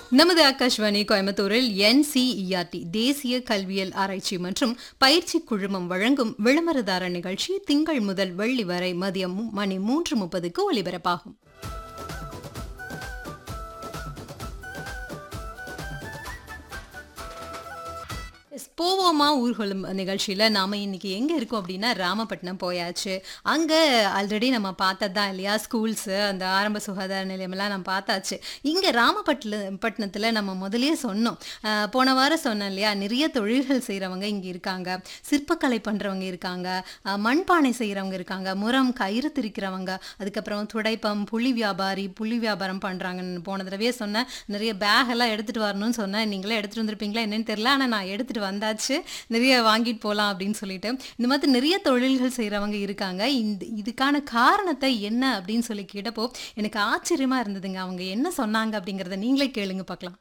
நமது ஆகாஷ்வாணி கோயம்புத்தூரில் என்சிஇஆர்டி தேசிய கல்வியல் ஆராய்ச்சி மற்றும் பயிற்சி குழுமம் வழங்கும் விளம்பரதார நிகழ்ச்சி திங்கள் முதல் வெள்ளி வரை மதியம் மு- மணி மூன்று முப்பதுக்கு ஒலிபரப்பாகும் எஸ், போவோமா ஊர்வலம் நிகழ்ச்சியில் நாம் இன்னைக்கு எங்கே இருக்கோம் அப்படின்னா ராமப்பட்டினம் போயாச்சு அங்கே ஆல்ரெடி நம்ம பார்த்தது தான் இல்லையா ஸ்கூல்ஸு அந்த ஆரம்ப சுகாதார நிலையமெல்லாம் நம்ம பார்த்தாச்சு இங்கே ராமப்பட்டில பட்டினத்தில் நம்ம முதல்லயே சொன்னோம் அஹ், போன வாரம் சொன்னோம் இல்லையா நிறைய தொழில்கள் செய்கிறவங்க இங்கே இருக்காங்க சிற்பக்கலை பண்ணுறவங்க இருக்காங்க அஹ், மண்பானை செய்கிறவங்க இருக்காங்க முரம் கயிறு திரிக்கிறவங்க அதுக்கப்புறம் துடைப்பம் புளி வியாபாரி புளி வியாபாரம் பண்ணுறாங்கன்னு போன தடவையே சொன்னேன் நிறைய பேக் எல்லாம் எடுத்துகிட்டு வரணும்னு சொன்னேன் நீங்களே எடுத்துகிட்டு வந்திருப்பீங்களா என்னன்னு தெரியல ஆனால் நான் எடுத்துகிட்டு வந்தாச்சு நிறைய வாங்கிட்டு போகலாம் அப்படின்னு சொல்லிட்டு இந்த மாதிரி நிறைய தொழில்கள் செய்கிறவங்க இருக்காங்க இந்த இதுக்கான காரணத்தை என்ன அப்படின்னு சொல்லி கேட்டப்போ எனக்கு ஆச்சரியமாக இருந்ததுங்க அவங்க என்ன சொன்னாங்க அப்படிங்கிறத நீங்களே கேளுங்க பார்க்கலாம்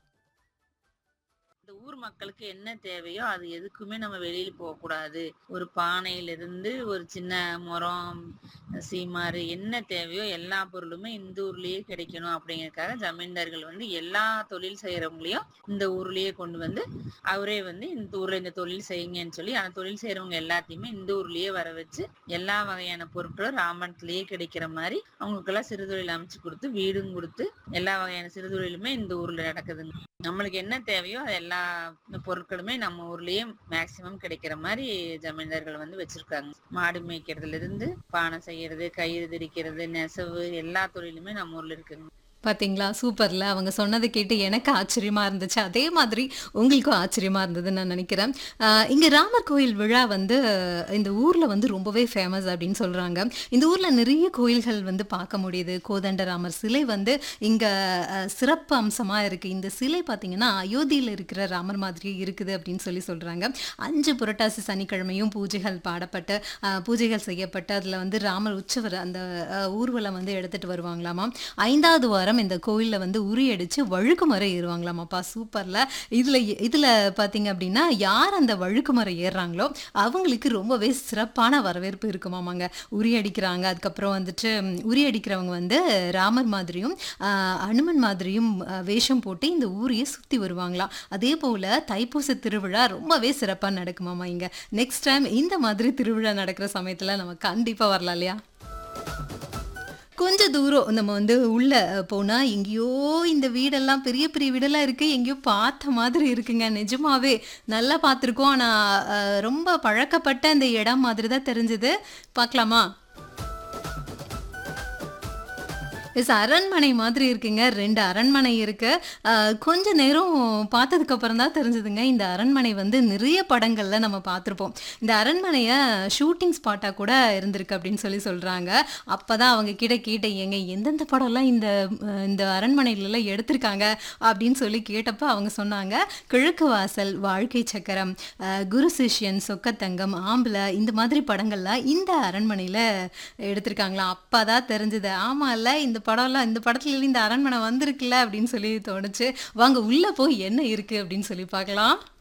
இந்த ஊர் மக்களுக்கு என்ன தேவையோ அது எதுக்குமே நம்ம வெளியில போக கூடாது ஒரு பானையில இருந்து ஒரு சின்ன முறம் சீமாறு என்ன தேவையோ எல்லா பொருளுமே இந்த ஊர்லயே கிடைக்கணும் அப்படிங்கறதுக்காக ஜமீன்தார்கள் வந்து எல்லா தொழில் செய்யறவங்களையும் இந்த ஊர்லயே கொண்டு வந்து அவரே வந்து இந்த ஊர்ல இந்த தொழில் செய்யுங்கன்னு சொல்லி அந்த தொழில் செய்யறவங்க எல்லாத்தையுமே இந்த ஊர்லயே வர வச்சு எல்லா வகையான பொருட்களும் ராமணத்திலேயே கிடைக்கிற மாதிரி அவங்களுக்கெல்லாம் சிறு தொழில் அமைச்சு கொடுத்து வீடும் கொடுத்து எல்லா வகையான சிறு தொழிலுமே இந்த ஊர்ல நடக்குதுங்க நம்மளுக்கு என்ன தேவையோ அது எல்லா பொருட்களுமே நம்ம ஊர்லயே மேக்சிமம் கிடைக்கிற மாதிரி ஜமீன்தார்கள் வந்து வச்சிருக்காங்க மாடு மேய்க்கிறதுல இருந்து பானை செய்யறது கயிறு திரிக்கிறது நெசவு எல்லா தொழிலுமே நம்ம ஊர்ல இருக்குங்க பாத்தீங்களா சூப்பர்ல அவங்க சொன்னதை கேட்டு எனக்கு ஆச்சரியமா இருந்துச்சு அதே மாதிரி உங்களுக்கும் ஆச்சரியமா இருந்ததுன்னு நான் நினைக்கிறேன் ஆஹ் இங்க ராமர் கோயில் விழா வந்து இந்த ஊர்ல வந்து ரொம்பவே ஃபேமஸ் அப்படின்னு சொல்றாங்க இந்த ஊர்ல நிறைய கோயில்கள் வந்து பார்க்க முடியுது கோதண்டராமர் சிலை வந்து இங்க ஆஹ், சிறப்பு அம்சமா இருக்கு இந்த சிலை பாத்தீங்கன்னா அயோத்தியில இருக்கிற ராமர் மாதிரி இருக்குது அப்படின்னு சொல்லி சொல்றாங்க அஞ்சு புரட்டாசி சனிக்கிழமையும் பூஜைகள் பாடப்பட்டு ஆஹ், பூஜைகள் செய்யப்பட்டு அதுல வந்து ராமர் உற்சவர் அந்த ஆஹ், ஊர்வலம் வந்து எடுத்துட்டு வருவாங்களாமா ஐந்தாவது வாரம் இந்த கோயில்ல வந்து உரியடிச்சு வழுக்குமரை ஏறுவாங்களாமாப்பா சூப்பர்ல இதுல இதுல பாத்தீங்க அப்படின்னா யார் அந்த வழுக்குமரை ஏறுறாங்களோ அவங்களுக்கு ரொம்பவே சிறப்பான வரவேற்பு இருக்குமாமாங்க உரி அடிக்கிறாங்க அதுக்கப்புறம் வந்துட்டு ம், உரி அடிக்கிறவங்க வந்து ராமர் மாதிரியும் ஆஹ், அனுமன் மாதிரியும் ஆஹ், வேஷம் போட்டு இந்த ஊரையே சுத்தி வருவாங்களாம் அதே போல தைப்பூச திருவிழா ரொம்பவே சிறப்பா நடக்குமாமா இங்க நெக்ஸ்ட் டைம் இந்த மாதிரி திருவிழா நடக்கிற சமயத்துல நம்ம கண்டிப்பா வரலாம் இல்லையா கொஞ்ச தூரம் நம்ம வந்து உள்ள போனா எங்கேயோ இந்த வீடெல்லாம் பெரிய பெரிய வீடெல்லாம் இருக்கு எங்கேயோ பார்த்த மாதிரி இருக்குங்க நிஜமாவே நல்லா பார்த்துருக்கோம் ஆனா அஹ், ரொம்ப பழக்கப்பட்ட அந்த இடம் மாதிரி தான் தெரிஞ்சது பார்க்கலாமா எஸ் அரண்மனை மாதிரி இருக்குங்க ரெண்டு அரண்மனை இருக்கு அஹ், கொஞ்ச நேரம் பார்த்ததுக்கு அப்புறம் தான் தெரிஞ்சதுங்க இந்த அரண்மனை வந்து நிறைய படங்கள்ல நம்ம பார்த்துருப்போம் இந்த அரண்மனையை ஷூட்டிங் ஸ்பாட்டாக கூட இருந்திருக்கு அப்படின்னு சொல்லி சொல்றாங்க அப்பதான் அவங்க கிட்ட கேட்டேன் ஏங்க எந்தெந்த படம்லாம் இந்த அஹ், இந்த அரண்மனையிலலாம் எடுத்திருக்காங்க அப்படின்னு சொல்லி கேட்டப்ப அவங்க சொன்னாங்க கிழக்கு வாசல் வாழ்க்கை சக்கரம் அஹ், குரு சிஷ்யன் சொக்கத்தங்கம் ஆம்பளை இந்த மாதிரி படங்கள்லாம் இந்த அரண்மனையில எடுத்திருக்காங்களாம் அப்பதான் தெரிஞ்சது ஆமா இல்ல இந்த படம்லாம் இந்த படத்துல இந்த அரண்மனை வந்திருக்குல்ல அப்படின்னு சொல்லி தோணுச்சு வாங்க உள்ள போய் என்ன இருக்கு அப்படின்னு சொல்லி பார்க்கலாம்